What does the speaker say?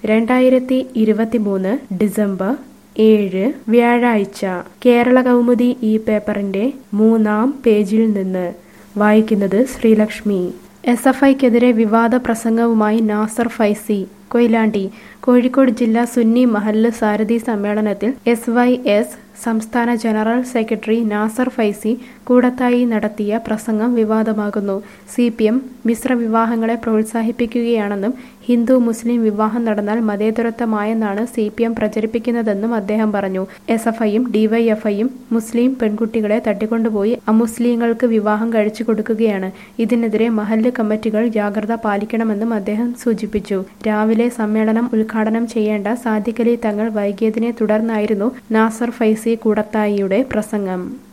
രണ്ടായിരത്തി ഇരുപത്തിമൂന്ന് ഡിസംബർ ഏഴ് വ്യാഴാഴ്ച കേരള കൗമുദി ഈ പേപ്പറിന്റെ മൂന്നാം പേജിൽ നിന്ന് വായിക്കുന്നത് ശ്രീലക്ഷ്മി എസ് എഫ് ഐക്കെതിരെ വിവാദ പ്രസംഗവുമായി നാസർ ഫൈസി കൊയിലാണ്ടി കോഴിക്കോട് ജില്ലാ സുന്നി മഹല്ല് സാരഥി സമ്മേളനത്തിൽ എസ് വൈ എസ് സംസ്ഥാന ജനറൽ സെക്രട്ടറി നാസർ ഫൈസി കൂടത്തായി നടത്തിയ പ്രസംഗം വിവാദമാകുന്നു സി പി എം മിശ്ര വിവാഹങ്ങളെ പ്രോത്സാഹിപ്പിക്കുകയാണെന്നും ഹിന്ദു മുസ്ലിം വിവാഹം നടന്നാൽ മതേതരത്വമായെന്നാണ് സി പി എം പ്രചരിപ്പിക്കുന്നതെന്നും അദ്ദേഹം പറഞ്ഞു എസ് എഫ് ഐയും ഡിവൈഎഫ്ഐയും മുസ്ലിം പെൺകുട്ടികളെ തട്ടിക്കൊണ്ടുപോയി അമുസ്ലിങ്ങൾക്ക് വിവാഹം കഴിച്ചു കൊടുക്കുകയാണ് ഇതിനെതിരെ മഹല്ല് കമ്മിറ്റികൾ ജാഗ്രത പാലിക്കണമെന്നും അദ്ദേഹം സൂചിപ്പിച്ചു രാവിലെ സമ്മേളനം ഉദ്ഘാടനം ചെയ്യേണ്ട സാദിഖലി തങ്ങൾ വൈകിയതിനെ തുടർന്നായിരുന്നു നാസർ ഫൈസി കൂടത്തായിയുടെ പ്രസംഗം